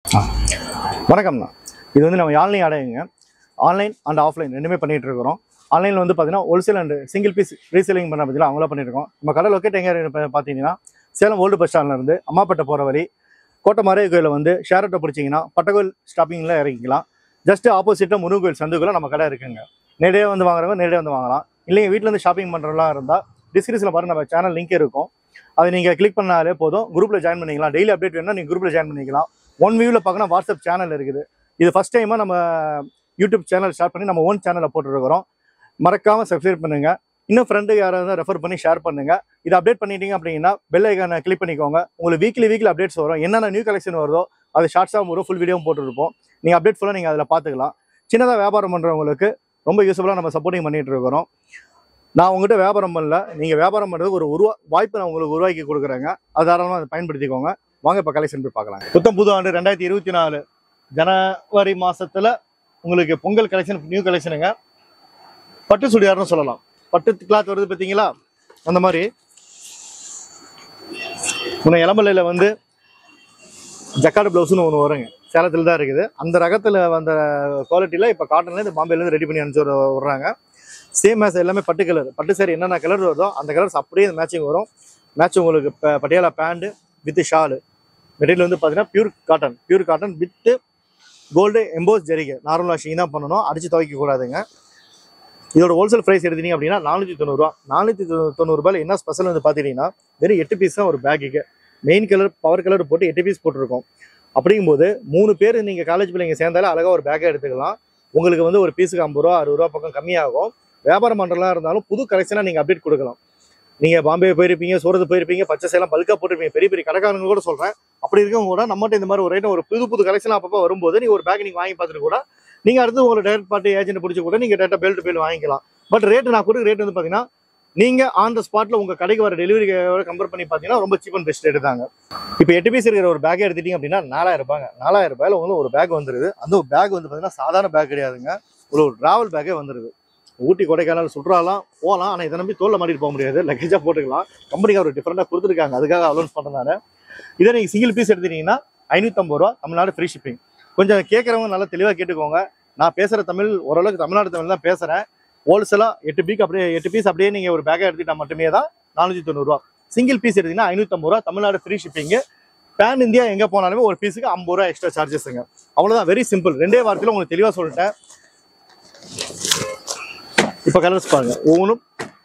வணக்கம்ண்ணா இது வந்து நம்ம ஆன்லைன் அடையுங்க ஆன்லைன் அண்ட் ஆஃப்லைன் ரெண்டுமே பண்ணிட்டு இருக்கிறோம் ஆன்லைனில் வந்து பார்த்தீங்கன்னா wholesale and single piece reselling பண்ண பற்றிலாம் அவங்களா பண்ணிட்டு இருக்கோம் நம்ம கடை லொக்கேட் எங்கே இருக்கு பார்த்தீங்கன்னா சேலம் ஓல்டு பஸ் ஸ்டாண்ட்ல இருந்து அம்மாப்பேட்டை போகிற வழி கோட்டை கோயிலில் வந்து ஷேர் ஆட்டோ பிடிச்சிங்கன்னா பட்டகோயில் ஸ்டாப்பிங்கில் இறங்கிக்கலாம் ஜஸ்ட் ஆப்போசிட்டாக முருகன் கோயில் சந்துக்குள்ள நம்ம கடை இருக்குங்க நேரடியாக வந்து வாங்குறவங்க நேரடியாக வந்து வாங்கலாம் இல்லைங்க வீட்டில் இருந்து ஷாப்பிங் பண்ணுறலாம் இருந்தால் டிஸ்கிரிப்ஷனில் பாருங்க நம்ம சேனல் லிங்க் இருக்கும் அதை நீங்கள் கிளிக் பண்ணாலே போதும் குரூப்பில் ஜாயின் பண்ணிக்கலாம் டெய்லி அப்டேட் வேணும்னா நீங்கள் குரூப்பில் ஜாயின் பண்ணிக்கலாம் ஒன் வியூவில் பார்க்கணும் வாட்ஸ்அப் சேனல் இருக்குது இது ஃபஸ்ட் டைமாக நம்ம யூடியூப் சேனல் ஸ்டார்ட் பண்ணி நம்ம ஓன் சேனலில் போட்டுருக்கிறோம் மறக்காமல் சப்ஸ்கிரைப் பண்ணுங்கள் இன்னும் ஃப்ரெண்டு யாராவது ரெஃபர் பண்ணி ஷேர் பண்ணுங்கள் இது அப்டேட் பண்ணிட்டீங்க அப்படின்னா பெல் ஐக்கானை கிளிக் பண்ணிக்கோங்க உங்களுக்கு வீக்லி வீக்லி அப்டேட்ஸ் வரும் என்னென்ன நியூ கலெக்ஷன் வருதோ அது ஷார்ட்ஸாக வரும் ஃபுல் வீடியோவும் போட்டுருப்போம் நீங்கள் அப்டேட் ஃபுல்லாக நீங்கள் அதில் பார்த்துக்கலாம் சின்னதாக வியாபாரம் பண்ணுறவங்களுக்கு ரொம்ப யூஸ்ஃபுல்லாக நம்ம சப்போர்ட்டிங் பண்ணிட்டு இருக்கிறோம் நான் உங்ககிட்ட வியாபாரம் பண்ணல நீங்கள் வியாபாரம் பண்ணுறதுக்கு ஒரு உருவா வாய்ப்பு நான் உங்களுக்கு உருவாக்கி கொடுக்குறேங்க அது தாராளமாக அதை பயன்படுத்திக்கோங்க வாங்க இப்போ கலெக்ஷன் போய் பார்க்கலாம் புத்தம் புது ஆண்டு ரெண்டாயிரத்தி இருபத்தி நாலு ஜனவரி மாசத்துல உங்களுக்கு பொங்கல் கலெக்ஷன் நியூ கலெக்ஷனுங்க பட்டு சுடியார்னு சொல்லலாம் பட்டு கிளாத் வருது பார்த்தீங்களா அந்த மாதிரி முன்ன இளம்பலையில் வந்து ஜக்காடு ப்ளவுஸ்னு ஒன்று வருங்க சேலத்தில் தான் இருக்குது அந்த ரகத்தில் வந்த குவாலிட்டியில் இப்போ காட்டனில் இந்த பாம்பேலேருந்து ரெடி பண்ணி அனுப்பிச்சு விட- விட்றாங்க சேம் மேட்ச் எல்லாமே பட்டு கலர் பட்டு சேரி என்னென்ன கலர் வருதோ அந்த கலர்ஸ் அப்படியே மேட்சிங் வரும் மேட்ச் உங்களுக்கு ப- Patiala pant with shawl material வந்து பார்த்தீங்கன்னா pure cotton pure cotton with gold emboss ஜரிகை நார்மல் வாஷிங் தான் பண்ணணும் அடிச்சு துவைக்க கூடாதுங்க இதோட ஹோல்சேல் ப்ரைஸ் எடுத்தீங்க அப்படின்னா நானூற்றி தொண்ணூறுரூவா நானூற்றி தொண்ணூறுபாயில் என்ன ஸ்பெஷல் வந்து பார்த்துட்டீங்கன்னா வெறும் எட்டு பீஸ் தான் ஒரு பேக்குக்கு மெயின் கலர் பவர் கலர் போட்டு எட்டு பீஸ் போட்டிருக்கோம் அப்படிங்கும்போது மூணு பேர் நீங்கள் காலேஜ் பிள்ளைங்க சேர்ந்தாலே அழகாக ஒரு பேக்கை எடுத்துக்கலாம் உங்களுக்கு வந்து ஒரு பீஸுக்கு ஐம்பது ரூபா அறுபது ரூபா பக்கம் கம்மியாகும் வியாபாரம் பண்ணுறதா இருந்தாலும் புது கலெக்ஷனாக நீங்கள் அப்டேட் கொடுக்கலாம் நீங்கள் பாம்பே போயிருப்பீங்க சூரத் போயிருப்பீங்க பச்சை சேலம் பல்காக போட்டிருப்பீங்க பெரிய பெரிய கடைக்காரங்க கூட சொல்கிறேன் அப்படி இருக்கவங்க கூட நம்மகிட்ட இந்த மாதிரி ஒரு ஐட்டம் ஒரு புது புது கலெக்ஷன் அப்பப்போ வரும்போது நீங்கள் ஒரு பேக் நீங்கள் வாங்கி பார்த்துட்டு கூட நீங்கள் அடுத்து உங்களோட டேரக்ட் பார்ட்டி ஏஜென்ட் பிடிச்சி கூட நீங்கள் டேட்டா பெல்ட் பேல் வாங்கிக்கலாம் பட் ரேட்டு நான் கொடுக்குற ரேட் வந்து பார்த்தீங்கன்னா நீங்கள் ஆன் த ஸ்பாட்டில் உங்கள் கடைக்கு வர டெலிவரி கம்பேர் பண்ணி பார்த்தீங்கன்னா ரொம்ப சீப் அண்ட் பெஸ்ட் ரேட்டு தாங்க இப்போ எட்டு பீஸ் இருக்கிற ஒரு பேக்கே எடுத்துட்டீங்க அப்படின்னா நாலாயிரம் ரூபாங்க நாலாயிரம் ரூபாயில வந்து ஒரு பேக் வந்துருது அந்த பேக் வந்து பார்த்தீங்கன்னா சாதாரண பேக் கிடையாதுங்க ஒரு ஒரு டிராவல் பேக்கே வந்துருது ஊட்டி கொடைக்கானல் சுற்றுலாலாம் போகலாம் ஆனால் இதை நம்பி தோல்ல மாட்டிட்டு போக முடியாது லக்கேஜாக போட்டுக்கலாம் கம்பெனிக்கு அவர் டிஃப்ரெண்டாக கொடுத்துருக்காங்க அதுக்காக அலோன்ஸ் பண்ணனால இதை நீங்கள் சிங்கிள் பீஸ் எடுத்துட்டீங்கன்னா ஐநூற்றம்பது ரூபா தமிழ்நாடு ஃப்ரீ ஷிப்பிங் கொஞ்சம் கேட்குறவங்க நல்லா தெளிவாக கேட்டுக்கோங்க நான் பேசுகிற தமிழ் ஓரளவுக்கு தமிழ்நாடு தமிழ் தான் பேசுகிறேன் ஹோல்சேலாக எட்டு பீக் அப்படியே எட்டு பீஸ் அப்படியே நீங்கள் ஒரு பேக்கை எடுத்துட்டா மட்டுமே தான் நானூற்றி தொண்ணூறுரூவா சிங்கிள் பீஸ் எடுத்தீங்கன்னா ஐநூற்றம்பது ரூபா Tamil Nadu free shipping pan India எங்கே போனாலுமே ஒரு பீஸுக்கு ஐம்பது ரூபா எக்ஸ்ட்ரா சார்ஜஸ்ங்க அவ்வளோதான் வெரி சிம்பிள் ரெண்டே வாரத்தில் உங்களுக்கு தெளிவாக சொல்லிட்டேன் இப்போ கலர்ஸ் பாருங்க ஒவ்வொன்றும்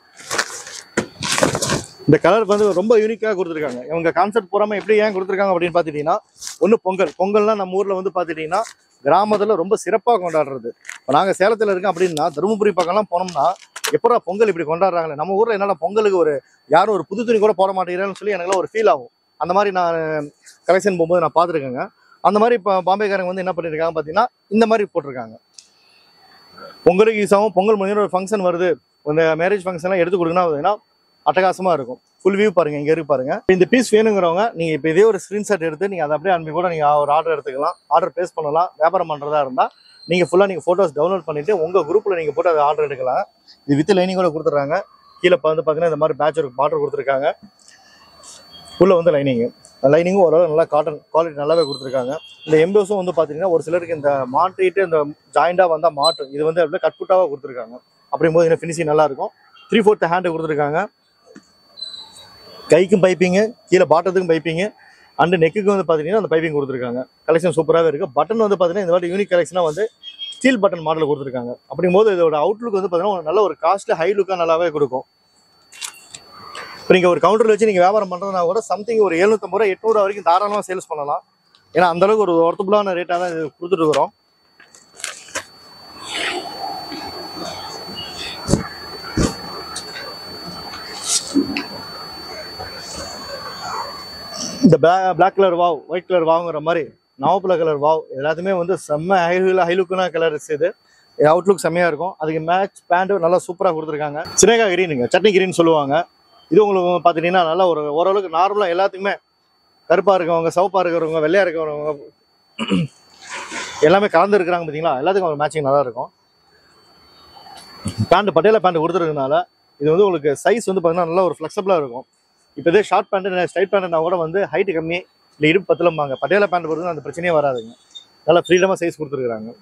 இந்த கலர் வந்து ரொம்ப யூனிக்காக கொடுத்துருக்காங்க இவங்க கான்செப்ட் பூராம எப்படி ஏன் கொடுத்துருக்காங்க அப்படின்னு பார்த்துட்டீங்கன்னா ஒன்று பொங்கல் பொங்கல்னா நம்ம ஊரில் வந்து பார்த்துட்டீங்கன்னா கிராமத்தில் ரொம்ப சிறப்பாக கொண்டாடுறது இப்போ நாங்கள் சேலத்தில் இருக்கோம் அப்படின்னா தருமபுரி பக்கம்லாம் போனோம்னா எப்படா பொங்கல் இப்படி கொண்டாடுறாங்களே நம்ம ஊரில் என்னடா பொங்கலுக்கு ஒரு யாரும் ஒரு புது துணி கூட போட மாட்டேங்கிறான்னு சொல்லி எனக்குலாம் ஒரு ஃபீல் ஆகும் அந்த மாதிரி நான் கலெக்ஷன் போகும்போது நான் பார்த்துருக்கேங்க அந்த மாதிரி இப்போ பாம்பேக்காரங்க வந்து என்ன பண்ணியிருக்காங்க பார்த்தீங்கன்னா இந்த மாதிரி போட்டிருக்காங்க பொங்கலுக்கு யூஸ் ஆகும் பொங்கல் முடிஞ்ச ஒரு ஃபங்க்ஷன் வருது இந்த மேரேஜ் ஃபங்க்ஷன்லாம் எடுத்து கொடுக்கணும் அப்படின்னா அட்டகாசமாக இருக்கும் ஃபுல் வியூ பாருங்க இங்கே இருக்கு பாருங்க இந்த பீஸ் வேணுங்கிறவங்க நீங்கள் இப்போ இதே ஒரு ஸ்க்ரீன்ஷாட் எடுத்து நீங்கள் அதை அப்படியே அனுப்பி கூட நீங்கள் ஒரு ஆர்டர் எடுத்துக்கலாம் ஆர்டர் ப்ளேஸ் பண்ணலாம் வியாபாரம் பண்ணுறதா இருந்தால் நீங்கள் ஃபுல்லாக நீங்கள் ஃபோட்டோஸ் டவுன்லோட் பண்ணிவிட்டு உங்கள் குரூப்பில் நீங்கள் போட்டு அதை ஆர்டர் எடுக்கலாம் இது வித் லைனிங் கூட கொடுத்துட்றாங்க கீழே இப்போ வந்து பார்த்தீங்கன்னா இந்த மாதிரி பேட்ச் ஒரு பார்டர் கொடுத்துருக்காங்க உள்ள வந்து லைனிங்கு லைனிங்கும் ஓரளவு நல்லா காட்டன் குவாலிட்டி நல்லாவே கொடுத்துருக்காங்க இந்த எம்போஸும் வந்து பார்த்தீங்கன்னா ஒரு சிலருக்கு இந்த மாட்டிட்டு இந்த ஜாயிண்டாக வந்தால் மாட்டும் இது வந்து அப்படியே கட்புட்டாவாக கொடுத்துருக்காங்க அப்படிங்கும்போது இந்த ஃபினிஷிங் நல்லா இருக்கும் த்ரீ ஃபோர்த் ஹேண்டு கொடுத்துருக்காங்க கைக்கும் பைப்பிங்கு கீழே பாட்டத்துக்கும் பைப்பிங்கு அண்டு நெக்குக்கு வந்து பார்த்தீங்கன்னா அந்த பைப்பிங் கொடுத்துருக்காங்க கலெக்ஷன் சூப்பராகவே இருக்குது பட்டன் வந்து பார்த்தீங்கன்னா இந்த மாதிரி யூனிக் கலெக்ஷனாக வந்து ஸ்டீல் பட்டன் மாடல் கொடுத்துருக்காங்க அப்படிங்கும்போது இதோட அவுட்லுக் வந்து பார்த்தீங்கன்னா ஒரு நல்ல ஒரு காஸ்ட்லி ஹை லுக்காக நல்லாவே கொடுக்கும் இப்போ நீங்கள் ஒரு கவுண்டரில் வச்சு நீங்கள் வியாபாரம் பண்ணுறதுனா கூட சம்திங் ஒரு எழுநூத்தம்பது ரூபா எட்நூறு வரைக்கும் தாராளமாக சேல்ஸ் பண்ணலாம் ஏன்னா அந்த அளவுக்கு ஒரு ஒர்த்தபுளான ரேட்டாக தான் இது கொடுத்துட்டு இருக்கிறோம் இந்த black colour wow white colour வாவுங்கிற மாதிரி நவப்பல கலர் வாவ் எல்லாத்துமே வந்து செம்ம ஹை ஹைலுக்குனா கலர்ஸ் இது அவுட்லுக் செம்மையாக இருக்கும் அதுக்கு மேட்ச் பேண்ட்டு நல்லா சூப்பராக கொடுத்துருக்காங்க சினேகா கிரீனுங்க சட்னி கிரீன் சொல்லுவாங்க இது உங்களுக்கு பார்த்துட்டீங்கன்னா நல்லா ஒரு ஓரளவுக்கு நார்மலாக எல்லாத்துக்குமே கருப்பாக இருக்கவங்க சவப்பாக இருக்கிறவங்க வெள்ளையாக இருக்கிறவங்க எல்லாமே கலந்து இருக்கிறாங்க பார்த்தீங்களா எல்லாத்துக்கும் ஒரு மேட்சிங் நல்லா இருக்கும் பேண்ட் பட்டேலா பேண்ட் கொடுத்துருக்கனால இது வந்து உங்களுக்கு சைஸ் வந்து பார்த்தீங்கன்னா நல்லா ஒரு ஃப்ளெக்சிபிளாக இருக்கும் இப்போ இதே ஷார்ட் பேண்ட் ஸ்ட்ரைட் பேண்ட்னா கூட வந்து ஹைட் கம்மி இல்லை இடுப்பு பத்தலம்பாங்க பட்டியாலா பேண்ட் போடுறது அந்த பிரச்சனையே வராதுங்க நல்லா ஃப்ரீடமாக சைஸ் கொடுத்துருக்குறாங்க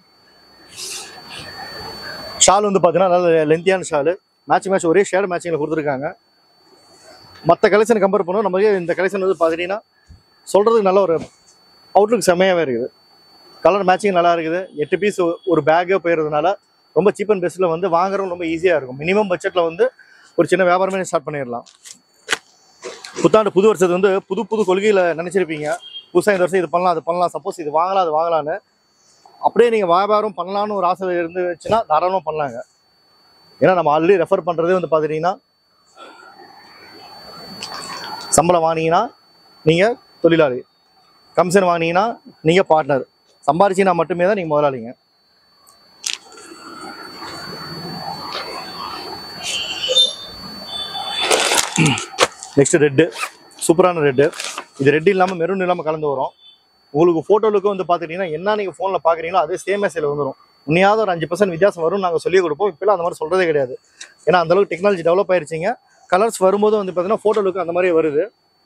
ஷால் வந்து பார்த்தீங்கன்னா நல்ல லென்த்தியான ஷாலு மேட்ச் மேட்ச் ஒரே ஷேட் மேட்சிங்கில் கொடுத்துருக்காங்க மற்ற கலெக்ஷன் கம்பேர் பண்ணுவோம் நமக்கு இந்த கலெக்ஷன் வந்து பார்த்தீங்கன்னா சொல்கிறதுக்கு நல்ல ஒரு அவுட்லுக் செம்மையாகவே இருக்குது கலர் மேட்சிங் நல்லா இருக்குது எட்டு பீஸ் ஒரு பேக்கே போயிடுறதுனால ரொம்ப சீப் அண்ட் பெஸ்ட்டில் வந்து வாங்குறதும் ரொம்ப ஈஸியாக இருக்கும் மினிமம் பட்ஜெட்டில் வந்து ஒரு சின்ன வியாபாரமே ஸ்டார்ட் பண்ணிடலாம் புத்தாண்டு புது வருஷத்து வந்து புது புது கொள்கையில் நினச்சிருப்பீங்க புதுசாக இந்த வருஷம் இது பண்ணலாம் அது பண்ணலாம் சப்போஸ் இது வாங்கலாம் அது வாங்கலான்னு அப்படியே நீங்கள் வியாபாரம் பண்ணலான்னு ஒரு ஆசை இருந்துச்சுன்னா தாராளமாக பண்ணலாங்க ஏன்னா நம்ம ஆல்ரெடி ரெஃபர் பண்ணுறதே வந்து பார்த்துட்டிங்கன்னா சம்பளம் வாங்கினீங்கன்னா நீங்கள் தொழிலாளி கமிஷன் வாங்கினீங்கன்னா நீங்கள் பார்ட்னர் சம்பாரிச்சினா மட்டுமே தான் நீங்கள் முதலாளிங்க நெக்ஸ்ட் ரெட்டு சூப்பரான ரெட்டு இது ரெட் இல்லாமல் மெரூன் இல்லாமல் கலந்து வரும் உங்களுக்கு ஃபோட்டோலுக்கு வந்து பார்த்துட்டிங்கன்னா என்ன நீங்கள் ஃபோனில் பார்க்குறீங்களோ அதே சேம் மேசையில் வந்துடும் உன்னையாவது ஒரு அஞ்சு பர்சன்ட் வித்தியாசம் வரும்னு நாங்கள் சொல்லி கொடுப்போம் இப்போலாம் அந்த மாதிரி சொல்கிறதே கிடையாது ஏன்னா அந்தளவுக்கு டெக்னாலஜி டெவலப் ஆயிருச்சுங்க கலர்ஸ் வரும்போது வந்து பார்த்தீங்கன்னா ஃபோட்டோலுக்கு அந்த மாதிரி வருது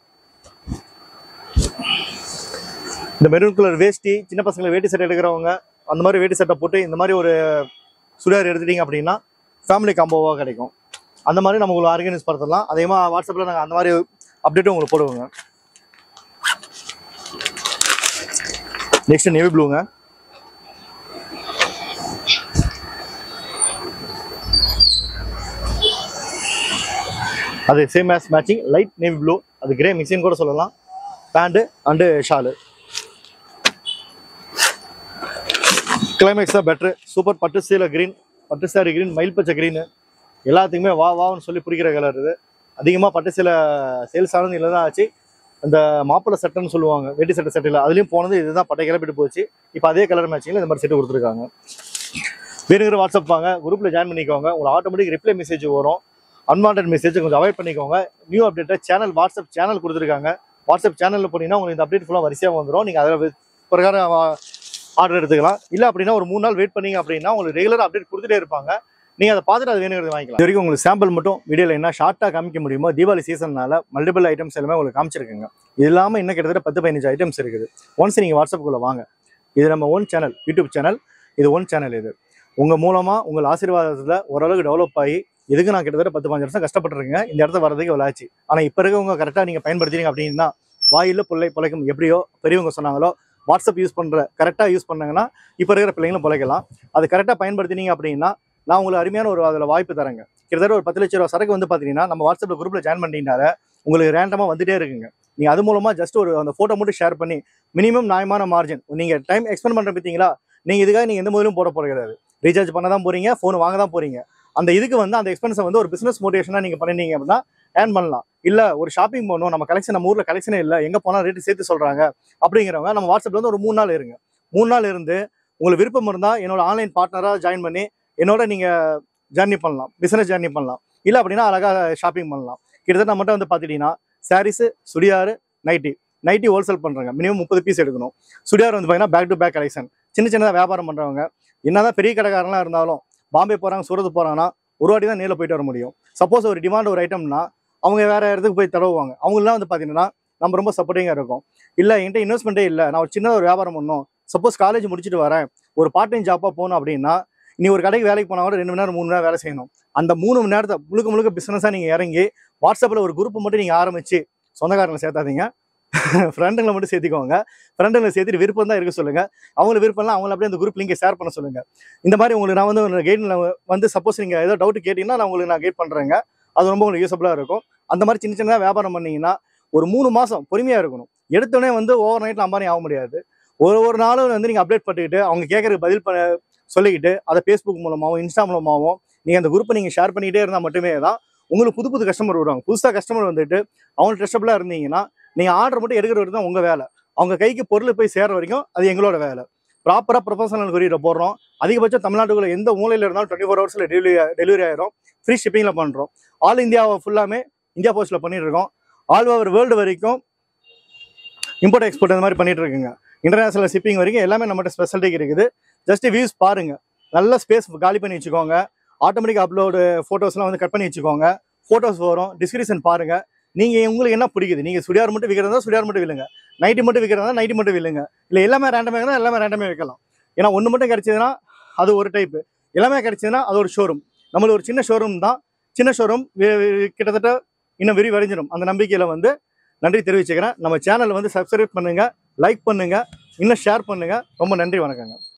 இந்த மெரூன் கலர் வேஷ்டி சின்ன பசங்களை வேட்டி சட்டை எடுக்கிறவங்க அந்த மாதிரி வேட்டி சட்டை போட்டு இந்த மாதிரி ஒரு சுடிதார் எடுத்துட்டீங்க அப்படின்னா ஃபேமிலி காம்போவாக கிடைக்கும் அந்த மாதிரி நம்ம உங்களுக்கு ஆர்கனைஸ் படுத்தலாம் அதேமாக வாட்ஸ்அப்பில் நாங்கள் அந்த மாதிரி அப்டேட்டும் உங்களுக்கு போடுவோங்க நெக்ஸ்ட் நேவி ப்ளூங்க அது same match matching light navy blue அது கிரே மிக்சிங் கூட சொல்லலாம் பேண்ட்டு அண்டு ஷாலு கிளைமேக்ஸ் தான் பெட்ரு சூப்பர் பட்டு சீல க்ரீன் பட்டு சாரி க்ரீன் மயில் பச்சை க்ரீனு எல்லாத்துக்குமே வா வான்னு சொல்லி பிடிக்கிற கலர் இது அதிகமாக பட்டு சில சேல்ஸ் ஆனது இல்லை தான் ஆச்சு அந்த மாப்பிள்ளை சட்டைன்னு சொல்லுவாங்க வெட்டி சட்டை சட்டையில் அதுலேயும் போனது இதுதான் பட்டை கிளப்பிட்டு போச்சு இப்போ அதே கலர் மேட்சிங்கில் இந்த மாதிரி செட்டு கொடுத்துருக்காங்க வேணுங்கிற வாட்ஸ்அப் வாங்க குரூப்பில் ஜாயின் பண்ணிக்கோங்க உங்களுக்கு ஆட்டோமேட்டிக் ரிப்ளை மெசேஜ் வரும் அன்வான்ட் மெசேஜ் கொஞ்சம் அவாய்ட் பண்ணிக்கோங்க நியூ அப்டேட்டை சேனல் வாட்ஸ்அப் சேனல் கொடுத்துருக்காங்க வாட்ஸ்அப் சேனலில் போனீங்கன்னா உங்களுக்கு இந்த அப்டேட் ஃபுல்லாக வரிசையாக வந்துடும் நீங்கள் அதில் பிரகாரம் ஆர்டர் எடுத்துக்கலாம் இல்லை அப்படின்னா ஒரு மூணு நாள் வெயிட் பண்ணீங்க அப்படின்னா உங்களுக்கு ரெகுலர் அப்டேட் கொடுத்துட்டே இருப்பாங்க நீங்கள் அதை பார்த்துட்டு அது வேணுங்கிறது வாங்கிக்கலாம் இது வரைக்கும் உங்களுக்கு சாம்பிள் மட்டும் வீடியோவில் என்ன ஷார்ட்டாக காமிக்க முடியுமோ தீபாவளி சீசன்னால மல்டிபிள் ஐட்டம்ஸ் எல்லாமே உங்களுக்கு காமிச்சிருக்குங்க இது இல்லாமல் இன்னும் கிட்டத்தட்ட பத்து பதினஞ்சு ஐட்டம்ஸ் இருக்குது ஒன்ஸ் நீங்கள் வாட்ஸ்அப்புக்குள்ளே வாங்க இது நம்ம ஒன் சேனல் யூடியூப் சேனல் இது ஒன் சேனல் இது உங்கள் மூலமாக உங்கள் ஆசீர்வாதத்தில் ஓரளவுக்கு டெவலப் ஆகி இதுக்கு நான் கிட்டத்தட்ட பத்து பதினஞ்சு வருஷம் கஷ்டப்பட்டுருக்கேங்க இந்த இடத்த வரதுக்கு விளாச்சு ஆனால் இப்போ இருக்கவங்க கரெக்டாக நீங்கள் பயன்படுத்துறீங்க அப்படின்னா வாயில் பிள்ளை பிழைக்கும் எப்படியோ பெரியவங்க சொன்னாங்களோ வாட்ஸ்அப் யூஸ் பண்ணுற கரெக்டாக யூஸ் பண்ணாங்கன்னா இப்போ இருக்கிற பிள்ளைங்களும் பிழைக்கலாம் அது கரெக்டாக பயன்படுத்தினீங்க அப்படின்னா நான் உங்களுக்கு அருமையான ஒரு அதில் வாய்ப்பு தரேங்க கிட்டத்தட்ட ஒரு பத்து லட்ச ரூபா சரக்கு வந்து பார்த்தீங்கன்னா நம்ம வாட்ஸ்அப்பில் குரூப்பில் ஜாயின் பண்ணிட்டீங்கனால உங்களுக்கு ரேண்டமாக வந்துட்டே இருக்குங்க நீங்கள் அது மூலமாக ஜஸ்ட் ஒரு அந்த ஃபோட்டோ மட்டும் ஷேர் பண்ணி மினிமம் நியாயமான மார்ஜின் நீங்கள் டைம் எக்ஸ்பெண்ட் பண்ணுற பார்த்தீங்களா நீங்கள் இதுக்காக நீங்கள் எந்த முதலும் போட போகிறது கிடையாது ரீசார்ஜ் பண்ண தான் போகிறீங்க ஃபோன் வாங்க தான் போகிறீங்க அந்த இதுக்கு வந்து அந்த எக்ஸ்பென்ஸை வந்து ஒரு பிஸ்னஸ் மோட்டிவேஷனாக நீங்கள் பண்ணிட்டீங்க அப்படின்னா ஏர்ன் பண்ணலாம் இல்லை ஒரு ஷாப்பிங் போகணும் நம்ம கலெக்ஷன் நம்ம ஊரில் கலெக்ஷனே இல்லை எங்கே போனால் ரேட்டு சேர்த்து சொல்கிறாங்க அப்படிங்கிறவங்க நம்ம வாட்ஸ்அப்பில் வந்து ஒரு மூணு நாள் இருங்க மூணு நாள் இருந்து உங்களுக்கு விருப்பம் இருந்தால் என்னோட ஆன்லைன் பார்ட்னராக ஜாயின் பண்ணி என்னோட நீங்கள் ஜர்னி பண்ணலாம் பிஸ்னஸ் ஜர்னி பண்ணலாம் இல்லை அப்படின்னா அழகாக ஷாப்பிங் பண்ணலாம் கிட்டத்தட்ட நம்மகிட்ட வந்து பார்த்துட்டிங்கன்னா sarees churidar nighty nighty wholesale பண்ணுறாங்க மினிமம் முப்பது பீஸ் எடுக்கணும் சுடியார் வந்து பார்த்தீங்கன்னா பேக் டு பேக் கலெக்ஷன் சின்ன சின்னதாக வியாபாரம் பண்ணுறவங்க என்னதான் பெரிய கடைக்காரங்களாம் இருந்தாலும் பாம்பே போகிறாங்க சூரத் போகிறாங்கன்னா ஒரு வாட்டி தான் நேரில் போயிட்டு வர முடியும் சப்போஸ் ஒரு டிமாண்ட் ஒரு ஐட்டம்னா அவங்க வேற இடத்துக்கு போய் தடவுவாங்க அவங்களாம் வந்து பார்த்தீங்கன்னா நம்ம ரொம்ப சப்போர்ட்டிங்காக இருக்கும் இல்லை என்கிட்ட இன்வெஸ்ட்மெண்ட்டே இல்லை நான் ஒரு சின்ன ஒரு வியாபாரம் பண்ணணும் சப்போஸ் காலேஜ் முடிச்சுட்டு வரேன் ஒரு பார்ட் டைம் ஜாப்பாக போகணும் அப்படின்னா நீ ஒரு கடைக்கு வேலைக்கு போனால் கூட ரெண்டு மணி நேரம் மூணு மணி நேரம் வேலை செய்யணும் அந்த மூணு மணி நேரத்தை முழுக்க முழுக்க பிஸ்னஸாக நீங்கள் இறங்கி வாட்ஸ்அப்பில் ஒரு குரூப் மட்டும் நீங்கள் ஆரம்பிச்சு சொந்தக்காரங்களை சேர்த்தாதீங்க ஃப்ரெண்டுங்களை மட்டும் சேர்த்திக்கோங்க ஃப்ரெண்டுங்களை சேர்த்துட்டு விருப்பம் தான் இருக்க சொல்லுங்க அவங்களுக்கு விருப்பம்லாம் அவங்கள அப்படியே அந்த குரூப் லிங்கை ஷேர் பண்ண சொல்லுங்க இந்த மாதிரி உங்களுக்கு நான் வந்து ஒரு கைடில் வந்து சப்போஸ் நீங்கள் ஏதோ டவுட் கேட்டிங்கன்னா நான் உங்களுக்கு நான் கைட் பண்ணுறேங்க அது ரொம்ப உங்களுக்கு யூஸ்ஃபுல்லாக இருக்கும் அந்த மாதிரி சின்ன சின்னதாக வியாபாரம் பண்ணீங்கன்னா ஒரு மூணு மாதம் பொறுமையாக இருக்கணும் எடுத்தோடனே வந்து ஓவர் நைட்டில் அம்பானி ஆக முடியாது ஒரு ஒரு நாளும் வந்து நீங்கள் அப்டேட் பண்ணிக்கிட்டு அவங்க கேட்குறதுக்கு பதில் பண்ண சொல்லிக்கிட்டு அதை ஃபேஸ்புக் மூலமாகவும் இன்ஸ்டா மூலமாகவும் நீங்கள் அந்த குரூப்பை நீங்கள் ஷேர் பண்ணிக்கிட்டே இருந்தால் மட்டுமே தான் உங்களுக்கு புது புது கஸ்டமர் வருவாங்க புதுசாக கஸ்டமர் வந்துட்டு அவங்க ட்ரஸ்டபுளாக இருந்தீங்கன்னா நீங்கள் ஆர்டர் மட்டும் எடுக்கிற வரைக்கும் தான் உங்கள் வேலை அவங்க கைக்கு பொருள் போய் சேர்ற வரைக்கும் அது எங்களோட வேலை ப்ராப்பராக ப்ரொஃபஷனல் கொரியரை போடுறோம் அதிகபட்சம் தமிழ்நாட்டுக்குள்ள எந்த மூலையில் இருந்தாலும் டுவெண்ட்டி ஃபோர் ஹவர்ஸில் டெலிவரி டெலிவரி ஆயிரும் ஃப்ரீ ஷிப்பிங்கில் பண்ணுறோம் ஆல் இந்தியாவை ஃபுல்லாமே இந்தியா போஸ்ட்டில் பண்ணிட்டு இருக்கோம் ஆல் ஓவர் வேர்ல்டு வரைக்கும் இம்போர்ட் எக்ஸ்போர்ட் அந்த மாதிரி பண்ணிட்டு இருக்குங்க இன்டர்நேஷனல் ஷிப்பிங் வரைக்கும் எல்லாமே நம்மகிட்ட ஸ்பெஷாலிட்டி இருக்குது ஜஸ்ட் வியூஸ் பாருங்க நல்ல ஸ்பேஸ் காலி பண்ணி வச்சுக்கோங்க ஆட்டோமேட்டிக் அப்லோடு ஃபோட்டோஸ்லாம் வந்து கட் பண்ணி வச்சுக்கோங்க ஃபோட்டோஸ் வரும் டிஸ்கிரிப்ஷன் பாருங்க நீங்கள் உங்களுக்கு என்ன பிடிக்குது நீங்கள் சுடியார் மட்டும் விற்கிறதா சுடியார் மட்டும் வில்லுங்க நைட்டி மட்டும் விற்கிறதா நைட்டி மட்டும் வில்லுங்க இல்லை எல்லாமே ரேண்டமாக இருந்தால் எல்லாமே ரேண்டமே வைக்கலாம் ஏன்னா ஒன்று மட்டும் கிடைச்சதுன்னா அது ஒரு டைப்பு எல்லாமே கிடைச்சதுன்னா அது ஒரு ஷோரூம் நம்மளுக்கு ஒரு சின்ன ஷோரூம் தான் சின்ன ஷோரூம் கிட்டத்தட்ட இன்னும் விரிவடைஞ்சிடும் அந்த நம்பிக்கையில் வந்து நன்றி தெரிவிச்சுக்கிறேன் நம்ம சேனலை வந்து சப்ஸ்கிரைப் பண்ணுங்கள் லைக் பண்ணுங்கள் இன்னும் ஷேர் பண்ணுங்கள் ரொம்ப நன்றி வணக்கங்க